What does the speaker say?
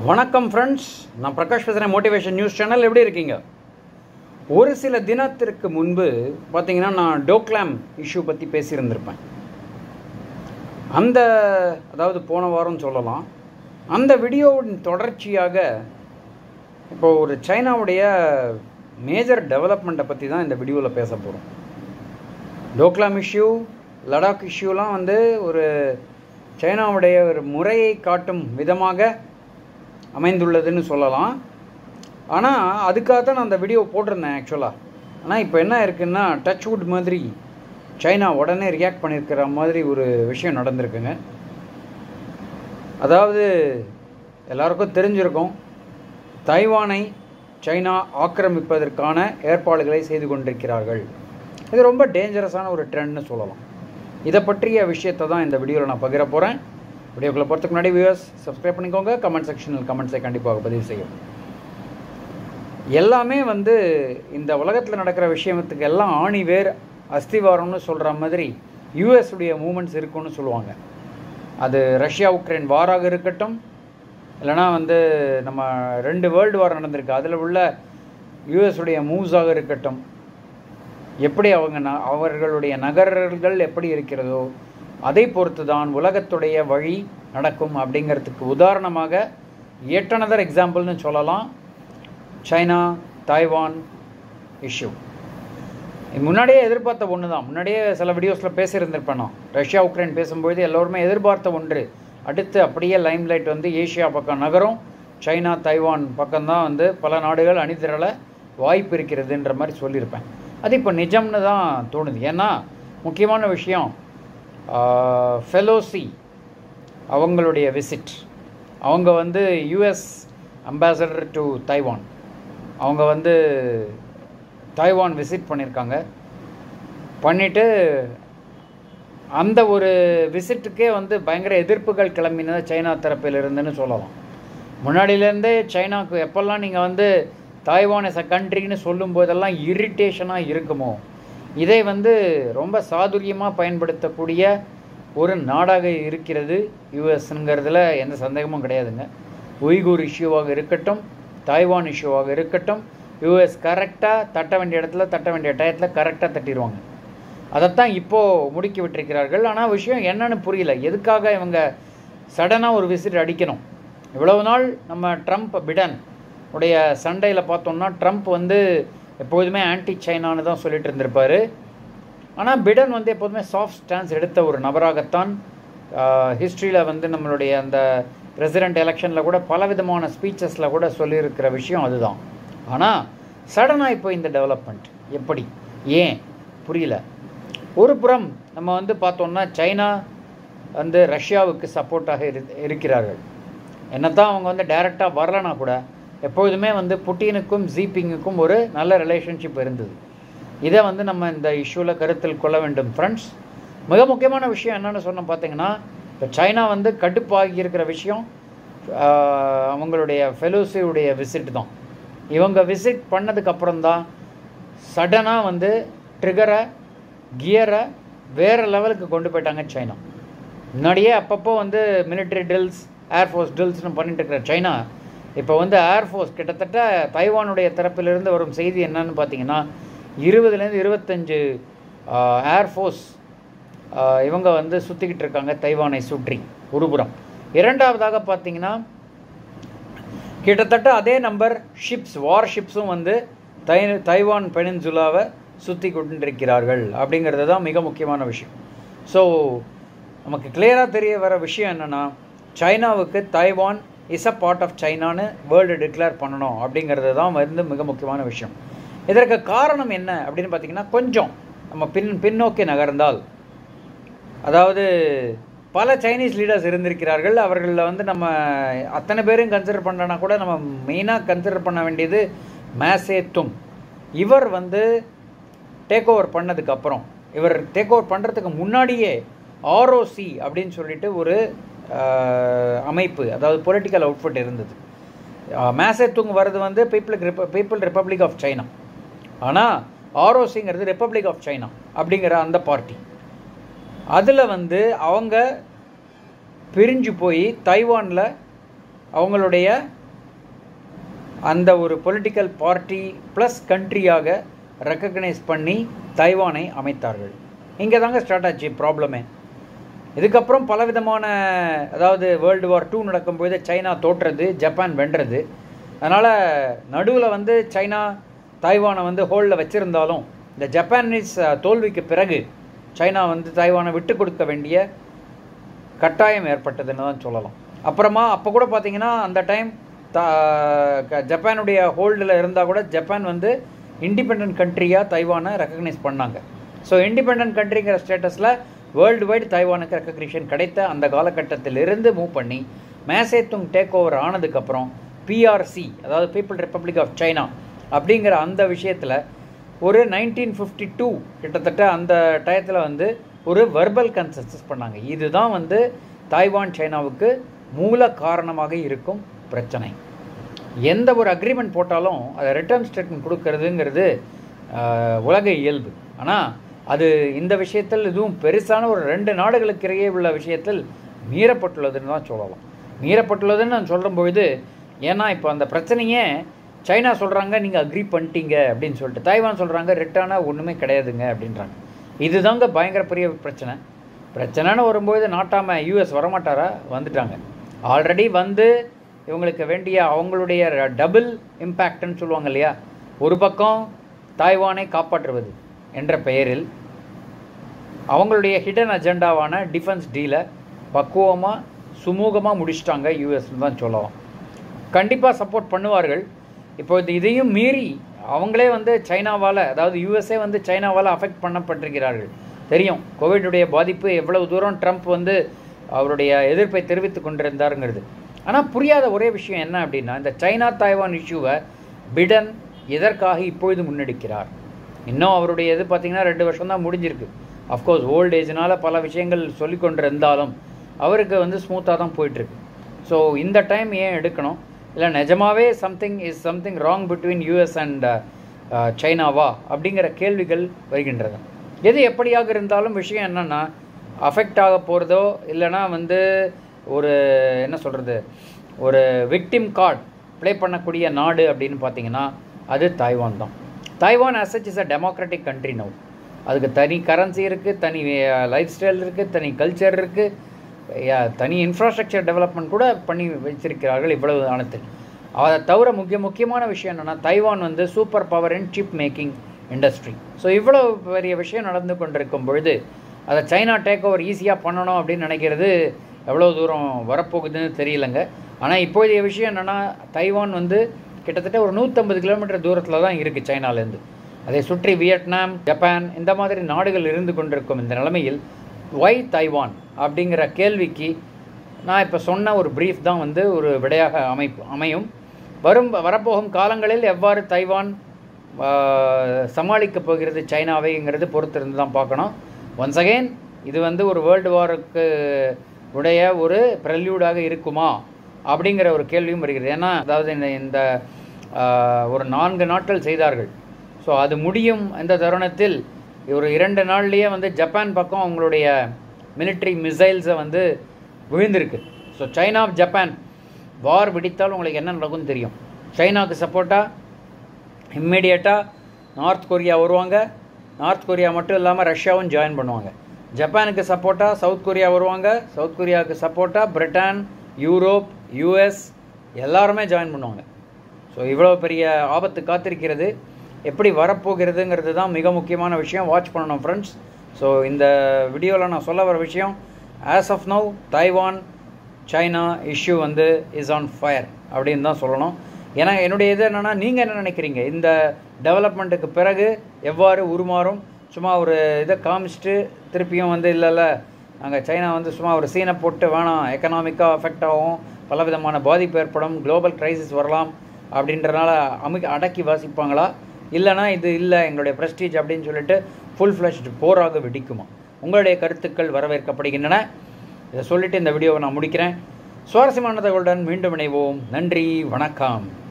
வணக்கம் ஃப்ரெண்ட்ஸ் நான் பிரகாஷ் பேசுகிறேன் மோட்டிவேஷன் நியூஸ் சேனல் எப்படி இருக்கீங்க ஒரு சில தினத்திற்கு முன்பு பார்த்தீங்கன்னா நான் டோக்லாம் இஷ்யூ பற்றி பேசியிருந்திருப்பேன் அந்த அதாவது போன வாரம் சொல்லலாம் அந்த வீடியோவின் தொடர்ச்சியாக இப்போ ஒரு சைனாவுடைய மேஜர் டெவலப்மெண்ட்டை பற்றி தான் இந்த வீடியோவில் பேச போகிறோம் டோக்லாம் இஷ்யூ லடாக் இஷ்யூலாம் வந்து ஒரு சைனாவுடைய ஒரு முறையை காட்டும் விதமாக அமைந்துள்ளதுன்னு சொல்லலாம் ஆனால் அதுக்காக தான் நான் அந்த வீடியோ போட்டிருந்தேன் ஆக்சுவலாக ஆனால் இப்போ என்ன இருக்குன்னா டச் வுட் மாதிரி சைனா உடனே ரியாக்ட் பண்ணியிருக்கிற மாதிரி ஒரு விஷயம் நடந்திருக்குங்க அதாவது எல்லாருக்கும் தெரிஞ்சிருக்கும் தைவானை சைனா ஆக்கிரமிப்பதற்கான ஏற்பாடுகளை செய்து கொண்டிருக்கிறார்கள் இது ரொம்ப டேஞ்சரஸான ஒரு ட்ரெண்ட்னு சொல்லலாம் இதை பற்றிய விஷயத்தை தான் இந்த வீடியோவில் நான் பகிர போகிறேன் வீடியோக்குள்ளே போகிறதுக்கு முன்னாடி வியூவர்ஸ் சப்ஸ்கிரைப் பண்ணிக்கோங்க கமெண்ட் செக்ஷனில் கமெண்ட்ஸை கண்டிப்பாக பதிவு செய்யும் எல்லாமே வந்து இந்த உலகத்தில் நடக்கிற விஷயத்துக்கு எல்லாம் ஆணி வேர் அஸ்திவாரம்னு சொல்கிற மாதிரி யூஎஸ் உடைய மூமெண்ட்ஸ் இருக்குன்னு சொல்லுவாங்க அது ரஷ்யா உக்ரைன் வாராக இருக்கட்டும் இல்லைனா வந்து நம்ம ரெண்டு வேர்ல்டு வார் நடந்திருக்கு அதில் உள்ள யூஎஸ் உடைய மூவ்ஸாக இருக்கட்டும் எப்படி அவங்க ந அவர்களுடைய நகரங்கள் எப்படி இருக்கிறதோ அதை பொறுத்து தான் உலகத்துடைய வழி நடக்கும் அப்படிங்கிறதுக்கு உதாரணமாக எட் அனதர் எக்ஸாம்பிள்னு சொல்லலாம் சைனா தாய்வான் இஷ்யூ முன்னாடியே எதிர்பார்த்த ஒன்று தான் முன்னாடியே சில வீடியோஸில் பேசியிருந்திருப்பேன் நான் ரஷ்யா உக்ரைன் பேசும்பொழுது எல்லோருமே எதிர்பார்த்த ஒன்று அடுத்து அப்படியே லைம் லைட் வந்து ஏஷியா பக்கம் நகரும் சைனா தைவான் பக்கம்தான் வந்து பல நாடுகள் அணிதிரள வாய்ப்பு இருக்கிறதுன்ற மாதிரி சொல்லியிருப்பேன் அது இப்போ நிஜம்னு தான் தோணுது ஏன்னா முக்கியமான விஷயம் ஃபெலோசி அவங்களுடைய விசிட் அவங்க வந்து யூஎஸ் அம்பாசடர் டு தைவான் அவங்க வந்து தைவான் விசிட் பண்ணியிருக்காங்க பண்ணிவிட்டு அந்த ஒரு விசிட்டுக்கே வந்து பயங்கர எதிர்ப்புகள் கிளம்பினது சைனா தரப்பில் இருந்துன்னு சொல்லலாம் முன்னாடியிலேருந்தே சைனாவுக்கு எப்போல்லாம் நீங்கள் வந்து தாய்வான் எஸ் அ கண்ட்ரின்னு சொல்லும் போதெல்லாம் இரிட்டேஷனாக இருக்குமோ இதை வந்து ரொம்ப சாதுரியமாக பயன்படுத்தக்கூடிய ஒரு நாடாக இருக்கிறது யூஎஸ்ங்கிறதுல எந்த சந்தேகமும் கிடையாதுங்க உய்கூர் இஷ்யூவாக இருக்கட்டும் தாய்வான் இஷ்யூவாக இருக்கட்டும் யூஎஸ் கரெக்டாக தட்ட வேண்டிய இடத்துல தட்ட வேண்டிய டயத்தில் கரெக்டாக தட்டிடுவாங்க அதைத்தான் இப்போது முடுக்கி விட்டிருக்கிறார்கள் ஆனால் விஷயம் என்னன்னு புரியல எதுக்காக இவங்க சடனாக ஒரு விசிட் அடிக்கணும் இவ்வளவு நாள் நம்ம ட்ரம்ப் பிடன் உடைய சண்டையில் பார்த்தோம்னா ட்ரம்ப் வந்து எப்போதுமே ஆன்டி சைனான்னு தான் சொல்லிட்டு இருந்திருப்பார் ஆனால் பிடன் வந்து எப்போதுமே சாஃப்ட் ஸ்டான்ஸ் எடுத்த ஒரு நபராகத்தான் ஹிஸ்ட்ரியில் வந்து நம்மளுடைய அந்த பிரசிடெண்ட் எலெக்ஷனில் கூட பலவிதமான ஸ்பீச்சஸில் கூட சொல்லியிருக்கிற விஷயம் அதுதான் ஆனால் சடனாக இப்போ இந்த டெவலப்மெண்ட் எப்படி ஏன் புரியல ஒரு புறம் நம்ம வந்து பார்த்தோம்னா சைனா வந்து ரஷ்யாவுக்கு சப்போர்ட்டாக இரு இருக்கிறார்கள் என்னத்தான் அவங்க வந்து டைரெக்டாக வரலனா கூட எப்பொழுதுமே வந்து புட்டினுக்கும் ஜீப்பிங்குக்கும் ஒரு நல்ல ரிலேஷன்ஷிப் இருந்தது இதை வந்து நம்ம இந்த இஷ்யூவில் கருத்தில் கொள்ள வேண்டும் ஃப்ரெண்ட்ஸ் மிக முக்கியமான விஷயம் என்னென்னு சொன்ன பார்த்தீங்கன்னா இப்போ சைனா வந்து கடுப்பாகி இருக்கிற விஷயம் அவங்களுடைய ஃபெலோசியுடைய விசிட் தான் இவங்க விசிட் பண்ணதுக்கப்புறம் தான் சடனாக வந்து ட்ரிகரை கியரை வேறு லெவலுக்கு கொண்டு போயிட்டாங்க சைனா முன்னாடியே அப்பப்போ வந்து மிலிட்ரி ட்ரில்ஸ் ஏர்ஃபோர்ஸ் ட்ரில்ஸ்னு பண்ணிட்டு இருக்கிற சைனா இப்போ வந்து ஏர்ஃபோர்ஸ் கிட்டத்தட்ட தைவானுடைய தரப்பிலிருந்து வரும் செய்தி என்னன்னு பார்த்தீங்கன்னா இருபதுலேருந்து இருபத்தஞ்சு ஏர்ஃபோர்ஸ் இவங்க வந்து சுற்றிக்கிட்டு இருக்காங்க தைவானை சுற்றி ஒருபுறம் இரண்டாவதாக பார்த்தீங்கன்னா கிட்டத்தட்ட அதே நம்பர் ஷிப்ஸ் வார் ஷிப்ஸும் வந்து தை தைவான் பெனின்சுலாவை சுற்றி கொண்டிருக்கிறார்கள் அப்படிங்கிறது தான் மிக முக்கியமான விஷயம் ஸோ நமக்கு கிளியராக தெரிய வர விஷயம் என்னென்னா சைனாவுக்கு Taiwan is a part of சைனான்னு வேர்ல்டு டிக்ளேர் பண்ணணும் அப்படிங்கிறது தான் வந்து மிக முக்கியமான விஷயம் இதற்கு காரணம் என்ன அப்படின்னு பார்த்தீங்கன்னா கொஞ்சம் நம்ம பின் பின்னோக்கி நகர்ந்தால் அதாவது பல சைனீஸ் லீடர்ஸ் இருந்திருக்கிறார்கள் அவர்களில் வந்து நம்ம அத்தனை பேரும் கன்சிடர் பண்ணனா கூட நம்ம மெயினாக கன்சிடர் பண்ண வேண்டியது மேசேத்தும் இவர் வந்து டேக் ஓவர் பண்ணதுக்கப்புறம் இவர் டேக் ஓவர் பண்ணுறதுக்கு முன்னாடியே ஆர்ஓசி அப்படின்னு சொல்லிட்டு ஒரு அமைப்பு அதாவது பொலிட்டிக்கல் அவுட்ஃபிட் இருந்தது மேசேத்துங் வர்றது வந்து பீப்புளுக்கு ரிப்ப பீப்புள் ரிப்பப்ளிக் ஆஃப் சைனா ஆனால் ஆர்ஓசிங்கிறது ரிப்பப்ளிக் ஆஃப் சைனா அப்படிங்கிற அந்த பார்ட்டி அதில் வந்து அவங்க பிரிஞ்சு போய் தைவானில் அவங்களுடைய அந்த ஒரு பொலிட்டிக்கல் பார்ட்டி ப்ளஸ் கண்ட்ரியாக ரெக்கக்னைஸ் பண்ணி தைவானை அமைத்தார்கள் இங்கே தாங்க ஸ்டார்ட் ஆச்சு ப்ராப்ளமே இதுக்கப்புறம் பலவிதமான அதாவது வேர்ல்டு வார் டூ நடக்கும்போது சைனா தோற்றுறது ஜப்பான் வென்றது அதனால் நடுவில் வந்து சைனா தாய்வானை வந்து ஹோல்டில் வச்சுருந்தாலும் இந்த ஜப்பானீஸ் தோல்விக்கு பிறகு சைனா வந்து தாய்வானை விட்டு கொடுக்க வேண்டிய கட்டாயம் ஏற்பட்டதுன்னு தான் சொல்லலாம் அப்புறமா அப்போ கூட பார்த்தீங்கன்னா அந்த டைம் தா ஜப்பானுடைய ஹோல்டில் இருந்தால் கூட ஜப்பான் வந்து இண்டிபெண்ட் கண்ட்ரியாக தைவானை ரெக்கக்னைஸ் பண்ணாங்க ஸோ இண்டிபெண்ட் கண்ட்ரிங்கிற ஸ்டேட்டஸில் வேர்ல்டு வைடு தைவானுக்கு ரெக்கக்னிஷன் கிடைத்த அந்த காலகட்டத்திலிருந்து மூவ் பண்ணி மேசேத்துங் டேக் ஓவர் ஆனதுக்கப்புறம் பிஆர்சி அதாவது பீப்புள் ரிப்பப்ளிக் ஆஃப் சைனா அப்படிங்கிற அந்த விஷயத்தில் ஒரு நைன்டீன் ஃபிஃப்டி டூ கிட்டத்தட்ட அந்த டயத்தில் வந்து ஒரு வெர்பல் கன்சென்சஸ் பண்ணாங்க இதுதான் வந்து தாய்வான் சைனாவுக்கு மூல காரணமாக இருக்கும் பிரச்சனை எந்த ஒரு அக்ரிமெண்ட் போட்டாலும் அதை ரிட்டர்ன் ஸ்டேட்மெண்ட் கொடுக்கறதுங்கிறது உலக இயல்பு ஆனால் அது இந்த விஷயத்தில் இதுவும் பெருசான ஒரு ரெண்டு நாடுகளுக்கு இடையே உள்ள விஷயத்தில் மீறப்பட்டுள்ளதுன்னு தான் சொல்லலாம் மீறப்பட்டுள்ளதுன்னு நான் சொல்லும் பொழுது ஏன்னா இப்போ அந்த பிரச்சனையே சைனா சொல்கிறாங்க நீங்கள் அக்ரி பண்ணிட்டீங்க அப்படின்னு சொல்லிட்டு தாய்வான் சொல்கிறாங்க ரிட்டானாக ஒன்றுமே கிடையாதுங்க அப்படின்றாங்க இதுதாங்க பயங்கர பெரிய பிரச்சனை பிரச்சனைன்னு வரும்போது நாட்டாம யூஎஸ் வரமாட்டாரா வந்துட்டாங்க ஆல்ரெடி வந்து இவங்களுக்கு வேண்டிய அவங்களுடைய டபுள் இம்பேக்ட்னு சொல்லுவாங்க இல்லையா ஒரு பக்கம் தாய்வானை காப்பாற்றுவது என்ற பெயரில் அவங்களுடைய ஹிடன் அஜெண்டாவான டிஃபென்ஸ் டீலை பக்குவமாக சுமூகமாக முடிச்சிட்டாங்க யூஎஸ்னு தான் சொல்லலாம் கண்டிப்பாக சப்போர்ட் பண்ணுவார்கள் இப்போ இது இதையும் மீறி அவங்களே வந்து சைனாவால் அதாவது யூஎஸ்ஏ வந்து சைனாவால் அஃபெக்ட் பண்ணப்பட்டிருக்கிறார்கள் தெரியும் கோவிடுடைய பாதிப்பு எவ்வளவு தூரம் ட்ரம்ப் வந்து அவருடைய எதிர்ப்பை தெரிவித்து கொண்டிருந்தாருங்கிறது ஆனால் புரியாத ஒரே விஷயம் என்ன அப்படின்னா இந்த சைனா தாய்வான் இஷ்யூவை பிடன் எதற்காக இப்பொழுது முன்னெடுக்கிறார் இன்னும் அவருடைய இது பார்த்திங்கன்னா ரெண்டு வருஷம் தான் முடிஞ்சிருக்கு அஃப்கோர்ஸ் ஓல்ட் ஏஜ்னால பல விஷயங்கள் சொல்லி கொண்டிருந்தாலும் அவருக்கு வந்து ஸ்மூத்தாக தான் போயிட்டுருக்கு ஸோ இந்த டைம் ஏன் எடுக்கணும் இல்லை நிஜமாவே something is something wrong between US and சைனாவா அப்படிங்கிற கேள்விகள் வருகின்றது எது எப்படியாக இருந்தாலும் விஷயம் என்னென்னா அஃபெக்ட் ஆக போகிறதோ இல்லைனா வந்து ஒரு என்ன சொல்கிறது ஒரு விக்டிம் கார்டு ப்ளே பண்ணக்கூடிய நாடு அப்படின்னு பார்த்தீங்கன்னா அது தாய்வான் தான் Taiwan as such is a democratic country now அதுக்கு தனி கரன்சி இருக்குது தனி லைஃப் ஸ்டைல் இருக்குது தனி கல்ச்சர் இருக்குது தனி இன்ஃப்ராஸ்ட்ரக்சர் டெவலப்மெண்ட் கூட பண்ணி வச்சிருக்கிறார்கள் இவ்வளவு ஆனத்தில் அதை தவிர முக்கிய முக்கியமான விஷயம் என்னென்னா தைவான் வந்து super power in chip making industry so இவ்வளோ பெரிய விஷயம் நடந்து கொண்டிருக்கும் பொழுது அதை சைனா டேக் ஓவர் ஈஸியாக பண்ணணும் அப்படின்னு நினைக்கிறது எவ்வளோ தூரம் வரப்போகுதுன்னு தெரியலங்க ஆனால் இப்போதைய விஷயம் என்னென்னா தைவான் வந்து கிட்டத்தட்ட ஒரு நூற்றம்பது கிலோமீட்டர் தூரத்தில் தான் இருக்குது சைனாலேருந்து அதை சுற்றி வியட்நாம் ஜப்பான் இந்த மாதிரி நாடுகள் இருந்து கொண்டிருக்கும் இந்த நிலைமையில் ஒய் தைவான் அப்படிங்கிற கேள்விக்கு நான் இப்போ சொன்ன ஒரு ப்ரீஃப் தான் வந்து ஒரு விடையாக அமைப்பு அமையும் வரும் வரப்போகும் காலங்களில் எவ்வாறு தைவான் சமாளிக்கப் போகிறது சைனாவைங்கிறது பொறுத்திருந்து தான் பார்க்கணும் ஒன்ஸ் அகெயின் இது வந்து ஒரு வேர்ல்டு வாருக்கு உடைய ஒரு ப்ரெல்யூடாக இருக்குமா அப்படிங்கிற ஒரு கேள்வியும் வருகிறது ஏன்னா அதாவது இந்த இந்த ஒரு நான்கு நாட்கள் செய்தார்கள் ஸோ அது முடியும் இந்த தருணத்தில் ஒரு இரண்டு நாள்லேயே வந்து ஜப்பான் பக்கம் அவங்களுடைய மிலிட்ரி மிசைல்ஸை வந்து விழுந்திருக்கு ஸோ சைனா ஜப்பான் வார் வெடித்தால் உங்களுக்கு என்ன நடக்கும்னு தெரியும் சைனாவுக்கு சப்போர்ட்டாக இம்மிடியட்டாக நார்த் கொரியா வருவாங்க நார்த் கொரியா மட்டும் இல்லாமல் ரஷ்யாவும் ஜாயின் பண்ணுவாங்க ஜப்பானுக்கு சப்போர்ட்டாக சவுத் கொரியா வருவாங்க சவுத் கொரியாவுக்கு சப்போர்ட்டாக பிரிட்டன் யூரோப் யூஎஸ் எல்லாருமே ஜாயின் பண்ணுவாங்க ஸோ இவ்வளோ பெரிய ஆபத்து காத்திருக்கிறது எப்படி வரப்போகிறதுங்கிறது தான் மிக முக்கியமான விஷயம் வாட்ச் பண்ணணும் ஃப்ரெண்ட்ஸ் ஸோ இந்த வீடியோவில் நான் சொல்ல வர விஷயம் as of now Taiwan China issue வந்து இஸ் ஆன் ஃபயர் அப்படின்னு தான் சொல்லணும் ஏன்னா என்னுடைய இது என்னென்னா நீங்கள் என்ன நினைக்கிறீங்க இந்த டெவலப்மெண்ட்டுக்கு பிறகு எவ்வாறு உருமாறும் சும்மா ஒரு இதை காமிச்சிட்டு திருப்பியும் வந்து இல்லைல்ல நாங்கள் சைனா வந்து சும்மா ஒரு சீனை போட்டு வேணாம் எக்கனாமிக்காக அஃபெக்ட் ஆகும் பலவிதமான பாதிப்பு ஏற்படும் குளோபல் க்ரைசிஸ் வரலாம் அப்படின்றனால அமி அடக்கி வாசிப்பாங்களா இல்லைனா இது இல்லை எங்களுடைய ப்ரெஸ்டீஜ் அப்படின்னு சொல்லிட்டு ஃபுல் ஃப்ளஷ்டு போராக வெடிக்குமா உங்களுடைய கருத்துக்கள் வரவேற்கப்படுகின்றன இதை சொல்லிட்டு இந்த வீடியோவை நான் முடிக்கிறேன் சுவாரஸ்யமான தகவலுடன் மீண்டும் இணைவோம் நன்றி வணக்கம்